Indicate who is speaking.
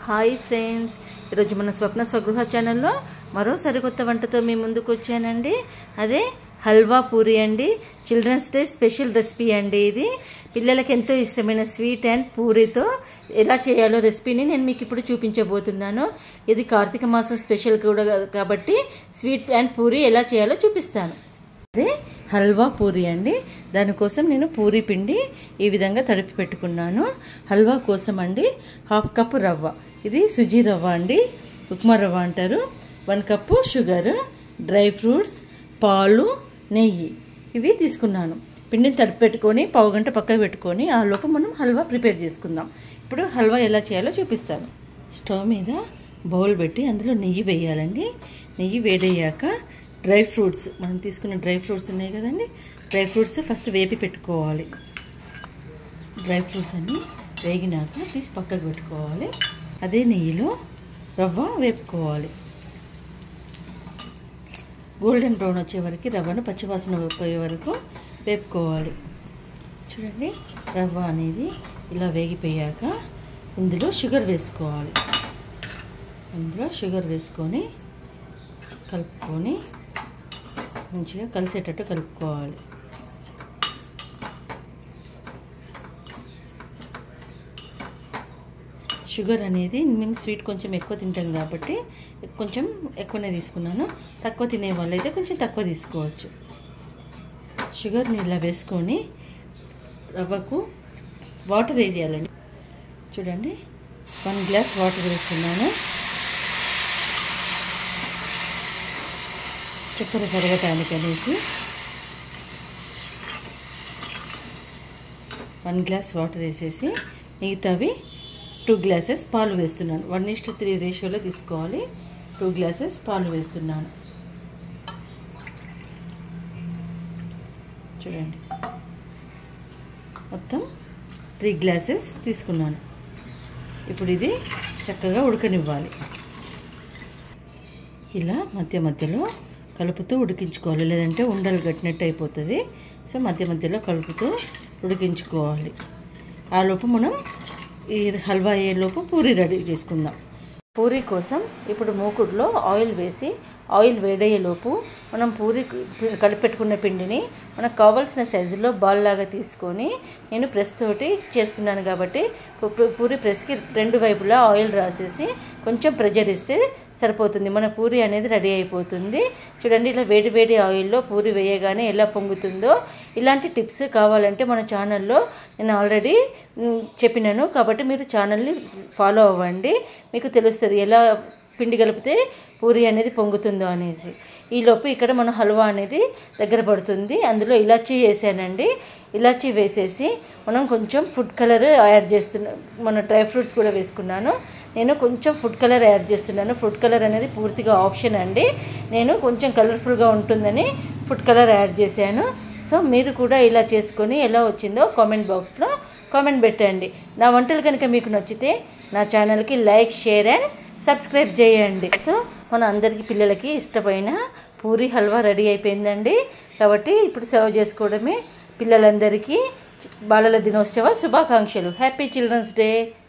Speaker 1: hi friends ఈరోజు మన స్వప్న స్వగృహ ఛానల్లో మరో సరికొత్త వంటతో మీ ముందుకు వచ్చానండి అదే హల్వా పూరి అండి చిల్డ్రన్స్ డే స్పెషల్ రెసిపీ అండి ఇది పిల్లలకి ఎంతో ఇష్టమైన స్వీట్ అండ్ పూరితో ఎలా చేయాలో రెసిపీని నేను మీకు ఇప్పుడు చూపించబోతున్నాను ఇది కార్తీక మాసం స్పెషల్ కూడా కాబట్టి స్వీట్ అండ్ పూరి ఎలా చేయాలో చూపిస్తాను అదే హల్వా పూరి అండి దానికోసం నేను పూరి పిండి ఈ విధంగా తడిపి పెట్టుకున్నాను హల్వా కోసం అండి హాఫ్ కప్పు రవ్వ ఇది సుజీ రవ్వ అండి ఉప్మా రవ్వ అంటారు one cup sugar dry fruits పాలు నెయ్యి ఇవి తీసుకున్నాను పిండిని తడిపి పెట్టుకొని పావు గంట పక్కకు పెట్టుకొని ఆ లోపు మనం హల్వా ప్రిపేర్ చేసుకుందాం ఇప్పుడు హల్వా ఎలా చేయాలో చూపిస్తాను స్టవ్ మీద బౌల్ పెట్టి అందులో నెయ్యి వేయాలండి నెయ్యి వేడయ్యాక డ్రై ఫ్రూట్స్ మనం తీసుకున్న డ్రై ఫ్రూట్స్ ఉన్నాయి కదండి డ్రై ఫ్రూట్స్ ఫస్ట్ వేపి పెట్టుకోవాలి డ్రై ఫ్రూట్స్ అన్ని వేగినాక తీసి పక్కకు పెట్టుకోవాలి అదే నెయ్యిలో రవ్వ వేపుకోవాలి గోల్డెన్ బ్రౌన్ వచ్చే వరకు రవ్వను పచ్చివాసన పోయే వరకు వేపుకోవాలి చూడండి రవ్వ అనేది ఇలా వేగిపోయాక ఇందులో షుగర్ వేసుకోవాలి ఇందులో షుగర్ వేసుకొని కలుపుకొని మంచిగా కలిసేటట్టు కలుపుకోవాలి షుగర్ అనేది మేము స్వీట్ కొంచెం ఎక్కువ తింటాం కాబట్టి కొంచెం ఎక్కువనే తీసుకున్నాను తక్కువ తినే వాళ్ళైతే కొంచెం తక్కువ తీసుకోవచ్చు షుగర్ని ఇలా వేసుకొని రవ్వకు వాటర్ వేసేయాలండి చూడండి వన్ గ్లాస్ వాటర్ వేస్తున్నాను చక్కెర కరగటానికి అనేసి వన్ గ్లాస్ వాటర్ వేసేసి మిగతావి టూ గ్లాసెస్ పాలు వేస్తున్నాను వన్ ఇస్ట్ త్రీ రేషియోలో తీసుకోవాలి టూ గ్లాసెస్ పాలు వేస్తున్నాను చూడండి మొత్తం త్రీ గ్లాసెస్ తీసుకున్నాను ఇప్పుడు ఇది చక్కగా ఉడకనివ్వాలి ఇలా మధ్య మధ్యలో కలుపుతూ ఉడికించుకోవాలి లేదంటే ఉండలు కట్టినట్టు అయిపోతుంది సో మధ్య మధ్యలో కలుపుతూ ఉడికించుకోవాలి ఆ లోపు మనం ఈ హల్వా అయ్యేలోపు పూరి రెడీ చేసుకుందాం పూరి కోసం ఇప్పుడు మూకుడులో ఆయిల్ వేసి ఆయిల్ వేడయ్యేలోపు మనం పూరి కలిపెట్టుకున్న పిండిని మనకు కావాల్సిన సైజులో బాల్ లాగా తీసుకొని నేను ప్రెస్ తోటి చేస్తున్నాను కాబట్టి పూరి ప్రెస్కి రెండు వైపులా ఆయిల్ రాసేసి కొంచెం ప్రెజర్ ఇస్తే సరిపోతుంది మన పూరి అనేది రెడీ అయిపోతుంది చూడండి ఇలా వేడి వేడి ఆయిల్లో పూరి వేయగానే ఎలా పొంగుతుందో ఇలాంటి టిప్స్ కావాలంటే మన ఛానల్లో నేను ఆల్రెడీ చెప్పినాను కాబట్టి మీరు ఛానల్ని ఫాలో అవ్వండి మీకు తెలుస్తుంది ఎలా పిండి కలిపితే పూరి అనేది పొంగుతుందో అనేసి ఈలోపు ఇక్కడ మన హల్వా అనేది దగ్గర పడుతుంది అందులో ఇలాచీ వేసానండి ఇలాచీ వేసేసి మనం కొంచెం ఫుడ్ కలర్ యాడ్ చేస్తున్నాం మన డ్రై ఫ్రూట్స్ కూడా వేసుకున్నాను నేను కొంచెం ఫుడ్ కలర్ యాడ్ చేస్తున్నాను ఫుడ్ కలర్ అనేది పూర్తిగా ఆప్షన్ అండి నేను కొంచెం కలర్ఫుల్గా ఉంటుందని ఫుడ్ కలర్ యాడ్ చేశాను సో మీరు కూడా ఇలా చేసుకొని ఎలా వచ్చిందో కామెంట్ బాక్స్లో కామెంట్ పెట్టండి నా వంటలు కనుక మీకు నచ్చితే నా ఛానల్కి లైక్ షేర్ అండ్ సబ్స్క్రైబ్ చేయండి సో మన అందరికీ పిల్లలకి ఇష్టమైన పూరి హల్వా రెడీ అయిపోయిందండి కాబట్టి ఇప్పుడు సర్వ్ చేసుకోవడమే పిల్లలందరికీ బాలల దినోత్సవ శుభాకాంక్షలు హ్యాపీ చిల్డ్రన్స్ డే